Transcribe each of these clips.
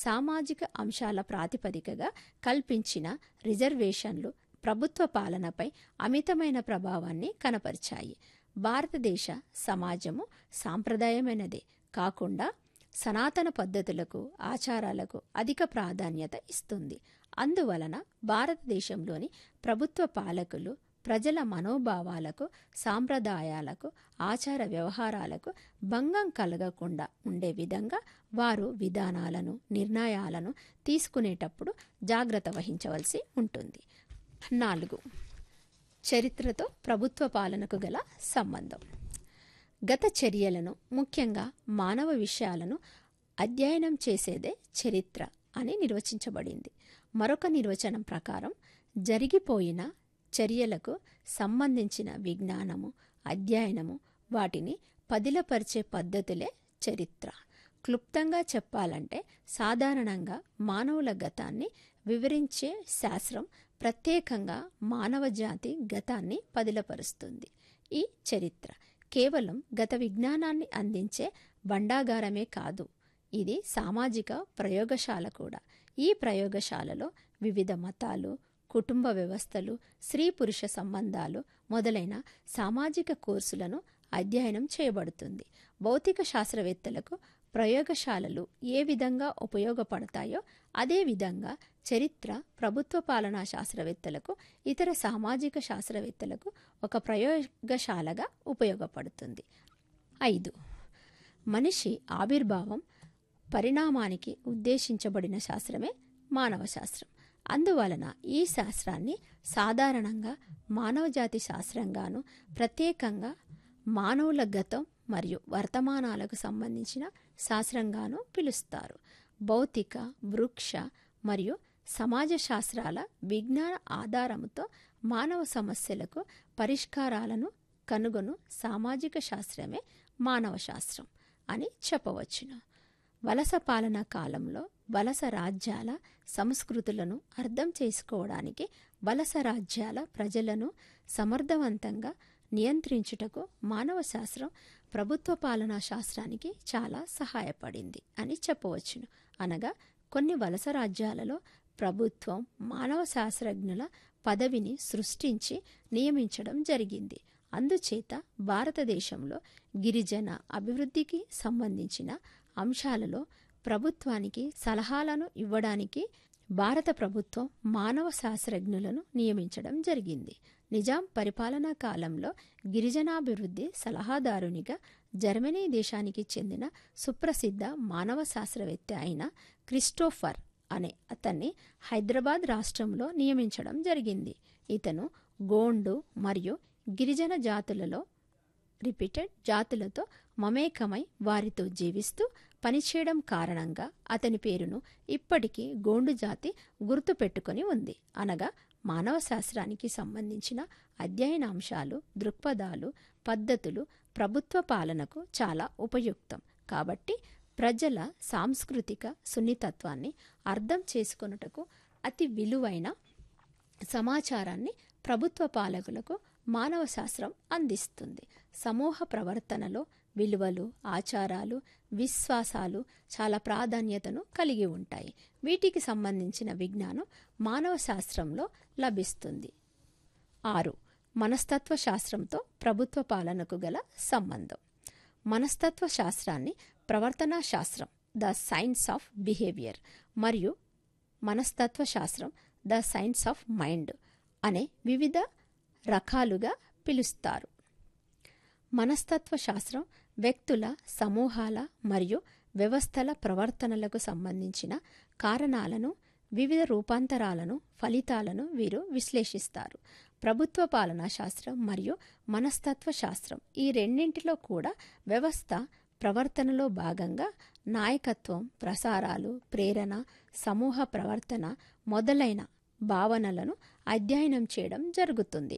సామాజిక అంశాల ప్రాతిపదికగా కల్పించిన రిజర్వేషన్లు ప్రభుత్వ పాలనపై అమితమైన ప్రభావాన్ని కనపరిచాయి భారతదేశ సమాజము సాంప్రదాయమైనదే కాకుండా సనాతన పద్ధతులకు ఆచారాలకు అధిక ప్రాధాన్యత ఇస్తుంది అందువలన భారతదేశంలోని ప్రభుత్వ పాలకులు ప్రజల మనోభావాలకు సాంప్రదాయాలకు ఆచార వ్యవహారాలకు భంగం కలగకుండా ఉండే విధంగా వారు విధానాలను నిర్ణయాలను తీసుకునేటప్పుడు జాగ్రత్త వహించవలసి ఉంటుంది నాలుగు చరిత్రతో ప్రభుత్వ పాలనకు గల సంబంధం గత చర్యలను ముఖ్యంగా మానవ విషయాలను అధ్యయనం చేసేదే చరిత్ర అని నిర్వచించబడింది మరొక నిర్వచనం ప్రకారం జరిగిపోయిన చర్యలకు సంబంధించిన విజ్ఞానము అధ్యయనము వాటిని పదిలపరిచే పద్ధతులే చరిత్ర క్లుప్తంగా చెప్పాలంటే సాధారణంగా మానవుల గతాన్ని వివరించే శాస్త్రం ప్రత్యేకంగా మానవ జాతి గతాన్ని పదిలపరుస్తుంది ఈ చరిత్ర కేవలం గత విజ్ఞానాన్ని అందించే బండాగారమే కాదు ఇది సామాజిక ప్రయోగశాల కూడా ఈ ప్రయోగశాలలో వివిధ మతాలు కుటుంబ వ్యవస్థలు స్త్రీ పురుష సంబంధాలు మొదలైన సామాజిక కోర్సులను అధ్యయనం చేయబడుతుంది భౌతిక శాస్త్రవేత్తలకు ప్రయోగశాలలు ఏ విధంగా ఉపయోగపడతాయో అదే విధంగా చరిత్ర ప్రభుత్వ పాలనా శాస్త్రవేత్తలకు ఇతర సామాజిక శాస్త్రవేత్తలకు ఒక ప్రయోగశాలగా ఉపయోగపడుతుంది ఐదు మనిషి ఆవిర్భావం పరిణామానికి ఉద్దేశించబడిన శాస్త్రమే మానవ శాస్త్రం అందువలన ఈ శాస్త్రాన్ని సాధారణంగా మానవజాతి శాస్త్రంగాను ప్రత్యేకంగా మానవుల గతం మరియు వర్తమానాలకు సంబంధించిన శాస్త్రంగాను పిలుస్తారు భౌతిక వృక్ష మరియు సమాజ శాస్త్రాల విజ్ఞాన ఆధారముతో మానవ సమస్యలకు పరిష్కారాలను కనుగొను సామాజిక శాస్త్రమే మానవ శాస్త్రం అని చెప్పవచ్చును వలస పాలన కాలంలో వలస రాజ్యాల సంస్కృతులను అర్థం చేసుకోవడానికి వలస రాజ్యాల ప్రజలను సమర్థవంతంగా నియంత్రించుటకు మానవ శాస్త్రం ప్రభుత్వ పాలనా శాస్త్రానికి చాలా సహాయపడింది అని చెప్పవచ్చును అనగా కొన్ని వలస రాజ్యాలలో ప్రభుత్వం మానవ శాస్త్రజ్ఞుల పదవిని సృష్టించి నియమించడం జరిగింది అందుచేత భారతదేశంలో గిరిజన అభివృద్ధికి సంబంధించిన అంశాలలో ప్రభుత్వానికి సలహాలను ఇవ్వడానికి భారత ప్రభుత్వం మానవ శాస్త్రజ్ఞులను నియమించడం జరిగింది నిజాం పరిపాలనా కాలంలో గిరిజనాభివృద్ధి సలహాదారునిగా జర్మనీ దేశానికి చెందిన సుప్రసిద్ధ మానవ శాస్త్రవేత్త అయిన క్రిస్టోఫర్ అనే అతన్ని హైదరాబాద్ రాష్ట్రంలో నియమించడం జరిగింది ఇతను గోండు మరియు గిరిజన జాతులలో రిపీటెడ్ జాతులతో మమేకమై వారితో జీవిస్తూ పనిచేయడం కారణంగా అతని పేరును ఇప్పటికీ గోండు జాతి గుర్తుపెట్టుకొని ఉంది అనగా మానవ శాస్త్రానికి సంబంధించిన అధ్యయనాంశాలు దృక్పథాలు పద్ధతులు ప్రభుత్వ పాలనకు చాలా ఉపయుక్తం కాబట్టి ప్రజల సాంస్కృతిక సున్నితత్వాన్ని అర్థం చేసుకొనుటకు అతి విలువైన సమాచారాన్ని ప్రభుత్వ పాలకులకు మానవ శాస్త్రం అందిస్తుంది సమూహ ప్రవర్తనలో విలువలు ఆచారాలు విశ్వాసాలు చాలా ప్రాధాన్యతను కలిగి ఉంటాయి వీటికి సంబంధించిన విజ్ఞానం మానవ శాస్త్రంలో లభిస్తుంది ఆరు మనస్తత్వ శాస్త్రంతో ప్రభుత్వ పాలనకు గల సంబంధం మనస్తత్వ శాస్త్రాన్ని ప్రవర్తనా శాస్త్రం ద సైన్స్ ఆఫ్ బిహేవియర్ మరియు మనస్తత్వ శాస్త్రం ద సైన్స్ ఆఫ్ మైండ్ అనే వివిధ రకాలుగా పిలుస్తారు మనస్తత్వ శాస్త్రం వ్యక్తుల సమూహాల మరియు వ్యవస్థల ప్రవర్తనలకు సంబంధించిన కారణాలను వివిధ రూపాంతరాలను ఫలితాలను వీరు విశ్లేషిస్తారు ప్రభుత్వ పాలనా శాస్త్రం మరియు మనస్తత్వ శాస్త్రం ఈ రెండింటిలో కూడా వ్యవస్థ ప్రవర్తనలో భాగంగా నాయకత్వం ప్రసారాలు ప్రేరణ సమూహ ప్రవర్తన మొదలైన భావనలను అధ్యయనం చేయడం జరుగుతుంది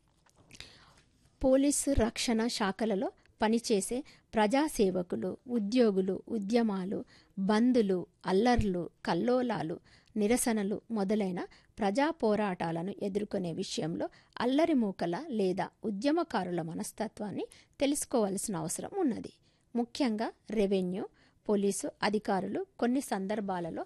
పోలీసు రక్షణ శాఖలలో పనిచేసే ప్రజాసేవకులు ఉద్యోగులు ఉద్యమాలు బందులు అల్లర్లు కల్లోలాలు నిరసనలు మొదలైన ప్రజా పోరాటాలను ఎదుర్కొనే విషయంలో అల్లరి మూకల లేదా ఉద్యమకారుల మనస్తత్వాన్ని తెలుసుకోవలసిన అవసరం ఉన్నది ముఖ్యంగా రెవెన్యూ పోలీసు అధికారులు కొన్ని సందర్భాలలో